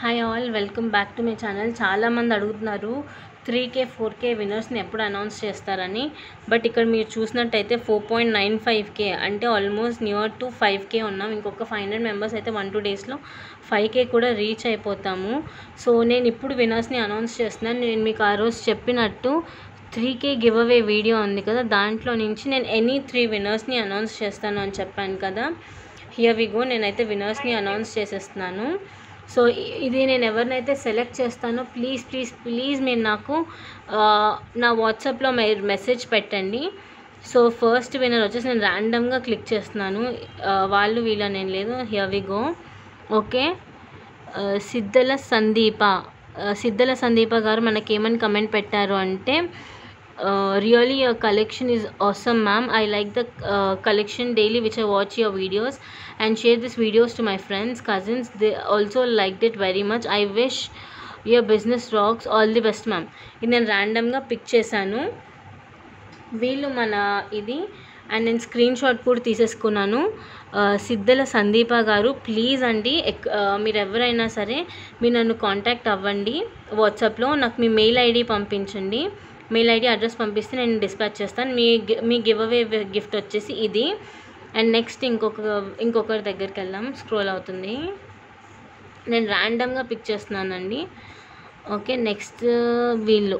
Hi all welcome back to my channel చాలామంది అడుగుతున్నారు three కే four K విన్నర్స్ని ఎప్పుడు announce చేస్తారని బట్ ఇక్కడ మీరు చూసినట్టయితే four point nine five K అంటే almost near to five K ఉన్నాం ఇంకొక ఫైవ్ హండ్రెడ్ మెంబర్స్ అయితే వన్ టూ డేస్లో ఫైవ్ కే కూడా రీచ్ అయిపోతాము సో నేను ఇప్పుడు విన్నర్స్ని అనౌన్స్ చేస్తున్నాను నేను మీకు ఆ రోజు చెప్పినట్టు three K giveaway video ఉంది కదా దాంట్లో నుంచి నేను ఎనీ త్రీ విన్నర్స్ని అనౌన్స్ చేస్తాను అని చెప్పాను కదా హియర్ వి గో నేనైతే విన్నర్స్ని అనౌన్స్ చేసేస్తున్నాను సో ఇ- ఇది నేను ఎవరినైతే సెలెక్ట్ చేస్తానో ప్లీజ్ ప్లీజ్ ప్లీజ్ మీరు నాకు ఆ, నా వాట్సాప్లో మీరు మెసేజ్ పెట్టండి సో ఫస్ట్ విన్నర్ వచ్చేసి నేను ర్యాండమ్గా క్లిక్ చేస్తున్నాను ఆ, వాళ్ళు వీళ్ళ నేను లేదు హియర్ వి గో ఓకే ఆ, సిద్ధల సందీప ఆ, సిద్ధల సందీప గారు మనకి ఏమని కమెంట్ పెట్టారు అంటే really your collection is awesome ma'am I like the collection daily which I watch your videos and share this videos to my friends cousins they also like it very much I wish your business rocks all the best ma'am ఇది నేను ర్యాండమ్గా pick చేశాను వీళ్ళు మన ఇది and నేను screen shot కూడా తీసేసుకున్నాను ఆ, సిద్ధల సందీప గారు ప్లీజ్ అండి ఎక్- ఆ, మీరు ఎవరైనా సరే మీరు నన్ను కాంటాక్ట్ అవ్వండి వాట్సాప్లో నాకు మీ మెయిల్ ఐడి పంపించండి మెయిల్ ఐడి అడ్రస్ పంపిస్తే నేను డిస్పాచ్ చేస్తాను మీ గి- మీ గివ్ అవే గిఫ్ట్ వచ్చేసి ఇది అండ్ నెక్స్ట్ ఇంకొక ఇంకొకరి దగ్గరికి వెళ్దాం స్క్రోల్ అవుతుంది నేను ర్యాండమ్గా పిక్ చేస్తున్నానండి ఓకే నెక్స్ట్ వీళ్ళు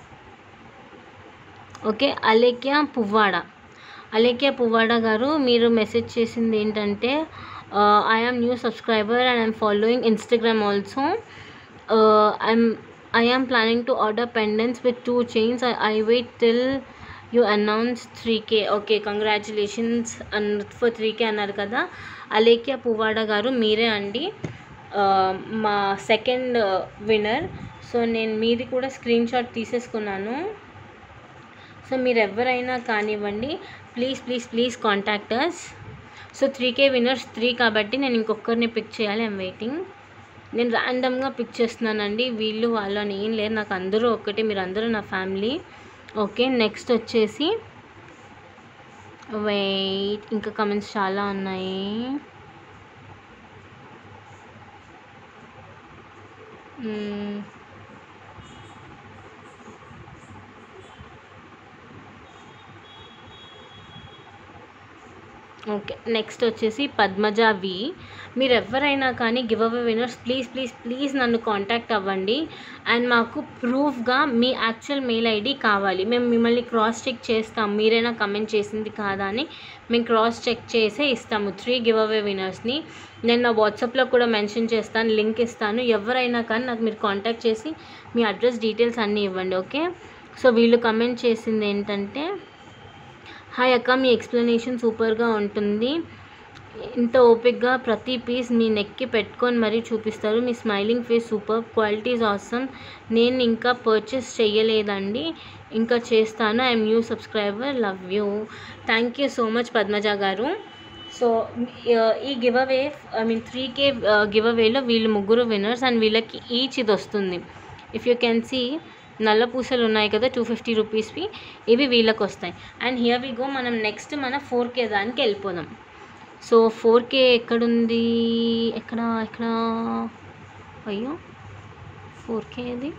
ఓకే అలేఖ్య పువ్వాడ అలేఖ్య పువ్వాడ గారు మీరు మెసేజ్ చేసింది ఏంటంటే I'm new subscriber and I'm following Instagram also I'm I'm planning to order pendants with two chains I wait till you announce three K okay congratulations on for three K అన్నారు కదా అలేఖ్య పువ్వాడ గారు మీరే అండి ఆ, మా second winner so నేను మీది కూడా స్క్రీన్ షాట్ తీసేసుకున్నాను సో మీరు ఎవరైనా కానివ్వండి please please please contact us so three K winners three కాబట్టి నేను ఇంకొకరిని పిక్ చేయాలి ఐమ్ వెయిటింగ్ నేను ర్యాండమ్గా పిక్ చేస్తున్నానండి వీళ్ళు వాళ్ళు అని ఏం లేదు నాకు అందరూ ఒక్కటే మీరు అందరూ నా ఫ్యామిలీ ఓకే నెక్స్ట్ వచ్చేసి వెయిట్ ఇంకా కమెంట్స్ చాలా ఉన్నాయి మ్మ్. ఓకే నెక్స్ట్ వచ్చేసి పద్మజ వి మీరు ఎవరైనా కానీ giveaway winners please please please నన్ను కాంటాక్ట్ అవ్వండి అండ్ మాకు ప్రూఫ్గా మీ యాక్చువల్ మెయిల్ ఐడి కావాలి మేము మిమ్మల్ని క్రాస్ చెక్ చేస్తాం మీరైనా కమెంట్ చేసింది కాదా అని మేము క్రాస్ చెక్ చేసే ఇస్తాము త్రీ గివ్ అవే విన్నర్స్ని నేను నా వాట్సాప్లో కూడా మెన్షన్ చేస్తాను లింక్ ఇస్తాను ఎవరైనా కానీ నాకు మీరు కాంటాక్ట్ చేసి మీ అడ్రస్ డీటెయిల్స్ అన్నీ ఇవ్వండి ఓకే సో వీళ్ళు కమెంట్ చేసింది ఏంటంటే హాయ్ అక్క మీ ఎక్స్ప్లెనేషన్ సూపర్గా ఉంటుంది ఇంత ఓపిక్గా ప్రతి పీస్ మీ నెక్కి పెట్టుకొని మరీ చూపిస్తారు మీ smiling face super qualities awesome నేను ఇంకా పర్చేస్ చేయలేదండి ఇంకా చేస్తాను I'm new subscriber love you thank you so much Padmaja garu so ఈ giveaway I mean three K గివ్ అవేలో వీళ్ళు ముగ్గురు విన్నర్స్ అండ్ వీళ్ళకి ఈచ్ ఇది వస్తుంది ఇఫ్ యూ కెన్ సీ నల్ల పూసలు ఉన్నాయి కదా టూ ఫిఫ్టీ రూపీస్వి ఇవి వీళ్ళకి వస్తాయి అండ్ హియర్ వి గో మనం నెక్స్ట్ మన ఫోర్ కే దానికి వెళ్ళిపోదాం సో ఫోర్ కే ఎక్కడుంది ఎక్కడ ఎక్కడ అయ్యో ఫోర్ కే అది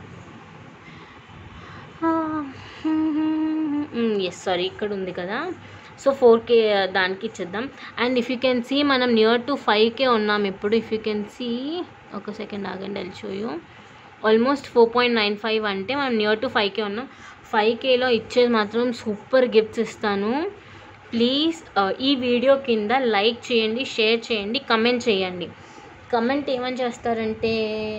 ఎస్ సారీ ఇక్కడ ఉంది కదా సో ఫోర్ కే దానికి ఇచ్చేద్దాం and if you can see మనం నియర్ టు ఫైవ్ కే ఉన్నాం ఇప్పుడు ఇఫ్ యూ కెన్ సీ ఒక సెకండ్ ఆగండి వెళ్ళి show you almost four point nine five అంటే మనం నియర్ టు ఫైవ్ కే ఉన్నాం ఫైవ్ కేలో ఇచ్చేది మాత్రం సూపర్ గిఫ్ట్స్ ఇస్తాను ప్లీజ్ ఈ వీడియో కింద లైక్ చేయండి షేర్ చేయండి కమెంట్ చేయండి కమెంట్ ఏమని చేస్తారంటే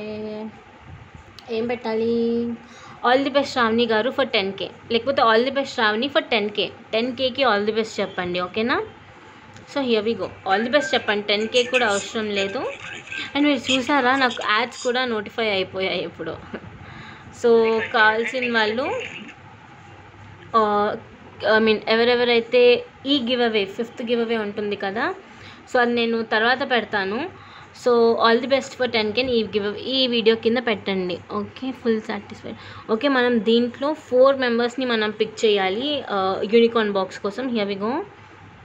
ఏం పెట్టాలి ఆల్ ది బెస్ట్ శ్రావణి గారు ఫర్ టెన్ కే లేకపోతే all the best Shravani for ten K ten కేకి ఆల్ ది బెస్ట్ చెప్పండి ఓకేనా so here we go all the best చెప్పండి టెన్ కే కూడా అవసరం లేదు అండ్ మీరు చూసారా నాకు యాడ్స్ కూడా నోటిఫై అయిపోయాయి ఇప్పుడు సో కావాల్సిన వాళ్ళు ఐ మీన్ ఎవరెవరైతే ఈ giveaway fifth giveaway ఉంటుంది కదా సో అది నేను తర్వాత పెడతాను so all the best for ten K ఈ గివ్ ఈ వీడియో కింద పెట్టండి ఓకే ఫుల్ సాటిస్ఫైడ్ ఓకే మనం దీంట్లో ఫోర్ మెంబర్స్ని మనం పిక్ చేయాలి యూనికార్న్ బాక్స్ కోసం here we go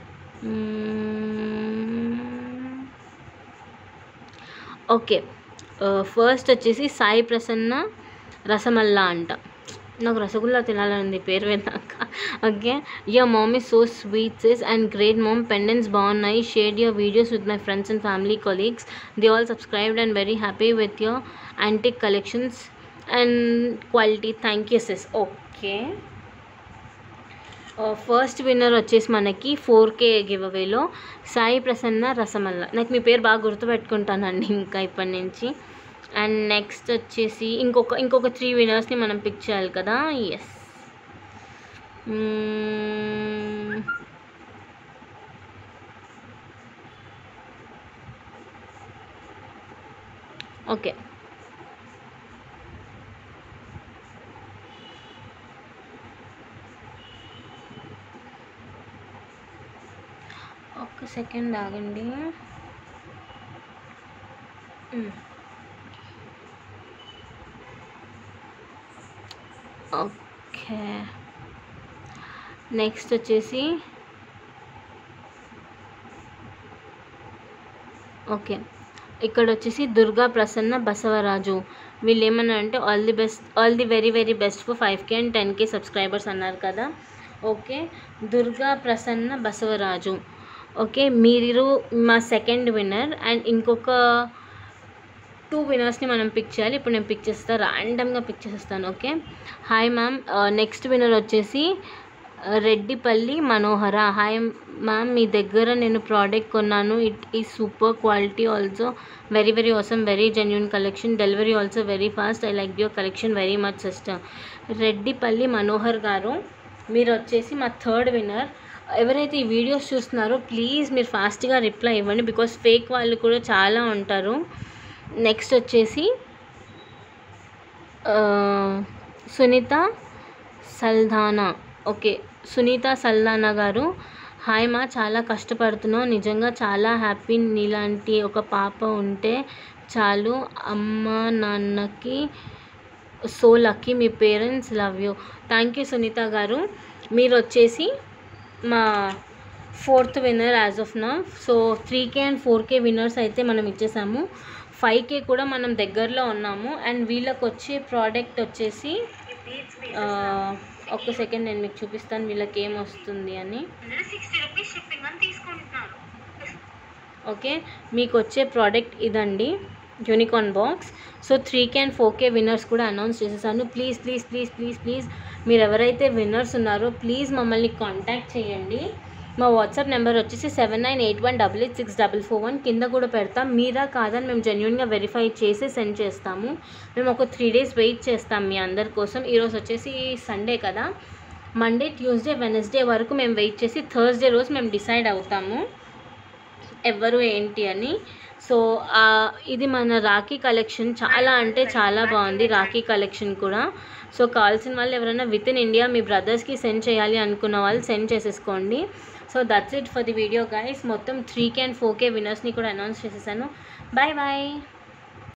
okay first వచ్చేసి సాయి ప్రసన్న రసమల్లా అంట నాకు రసగుల్లా తినాలని ఉంది పేరు విన్నాక okay your mom is so sweet sis and great mom pendants బాగున్నాయి share your videos with my friends and family colleagues they all subscribed and very happy with your antique collections and quality thank you sis okay first winner వచ్చేసి మనకి four K గివ్ అవేలో సాయి ప్రసన్న రసమల్ల నాకు మీ పేరు బాగా గుర్తుపెట్టుకుంటానండి ఇంకా ఇప్పటి నుంచి అండ్ నెక్స్ట్ వచ్చేసి ఇంకొక ఇంకొక త్రీ విన్నర్స్ని మనం పిక్ చేయాలి కదా ఎస్ ఓకే ఒక్క సెకండ్ ఆగండి మ్. ఓకే నెక్స్ట్ వచ్చేసి ఓకే ఇక్కడ వచ్చేసి దుర్గా ప్రసన్న బసవరాజు వీళ్ళు ఏమన్నా అంటే all the best all the very very best for five K and ten K subscribers అన్నారు కదా ఓకే దుర్గా ప్రసన్న బసవరాజు ఓకే మీరు మా సెకండ్ విన్నర్ అండ్ ఇంకొక టూ విన్నర్స్ని మనం పిక్ చేయాలి ఇప్పుడు నేను పిక్ చేస్తాను ర్యాండమ్గా పిక్ చేసేస్తాను okay hi ma'am next winner వచ్చేసి ఆ, రెడ్డిపల్లి మనోహర హాయ్ మ్యామ్ మీ దగ్గర నేను ప్రోడక్ట్ కొన్నాను it is super quality also very very awesome very genuine collection delivery also very fast I like your collection very much sister Reddipalli Manohar గారు మీరు వచ్చేసి మా థర్డ్ విన్నర్ ఎవరైతే ఈ వీడియోస్ చూస్తున్నారో ప్లీజ్ మీరు ఫాస్ట్గా రిప్లై ఇవ్వండి బికాస్ ఫేక్ వాళ్ళు కూడా చాలా ఉంటారు నెక్స్ట్ వచ్చేసి ఆ, సునీత సల్దానా ఓకే సునీత సల్దానా గారు హాయ్ మా చాలా కష్టపడుతున్నావు నిజంగా చాలా హ్యాపీ నీలాంటి ఒక పాప ఉంటే చాలు అమ్మ నాన్నకి సో లక్కీ మీ parents love you thank you Sunitha గారు మీరు వచ్చేసి మా fourth winner as of now so three K and four K winners అయితే మనం ఇచ్చేసాము ఫైవ్ కే కూడా మనం దగ్గరలో ఉన్నాము అండ్ వీళ్ళకి వచ్చే ప్రోడక్ట్ వచ్చేసి ఆ, ఒక్క సెకండ్ నేను మీకు చూపిస్తాను వీళ్ళకి ఏం వస్తుంది అని సిక్స్టీ రూపీస్ షిప్పింగ్ అని తీసుకుంటున్నారు ఓకే మీకు వచ్చే ప్రోడక్ట్ ఇదండి unicorn box so three K and four K winners కూడా అనౌన్స్ చేసేసాను please please please please please మీరు ఎవరైతే విన్నర్స్ ఉన్నారో ప్లీజ్ మమ్మల్ని కాంటాక్ట్ చేయండి మా వాట్సాప్ నెంబర్ వచ్చేసి seven nine eight one double eight six double four one కింద కూడా పెడతాం మీరా కాదని మేము జెన్యున్గా వెరిఫై చేసి సెండ్ చేస్తాము మేము ఒక త్రీ డేస్ వెయిట్ చేస్తాం మీ అందరి కోసం ఈరోజు వచ్చేసి సండే కదా మండే ట్యూస్డే వెనస్డే వరకు మేము వెయిట్ చేసి థర్స్డే రోజు మేము డిసైడ్ అవుతాము ఎవరు ఏంటి అని సో ఆ, ఇది మన రాఖీ కలెక్షన్ చాలా అంటే చాలా బాగుంది రాఖీ కలెక్షన్ కూడా సో కావాల్సిన వాళ్ళు ఎవరైనా విత్ ఇన్ ఇండియా మీ బ్రదర్స్కి సెండ్ చేయాలి అనుకున్న వాళ్ళు సెండ్ చేసేసుకోండి so that's it for the video guys మొత్తం three K and four K విన్నర్స్ని కూడా అనౌన్స్ చేసేసాను బాయ్ బాయ్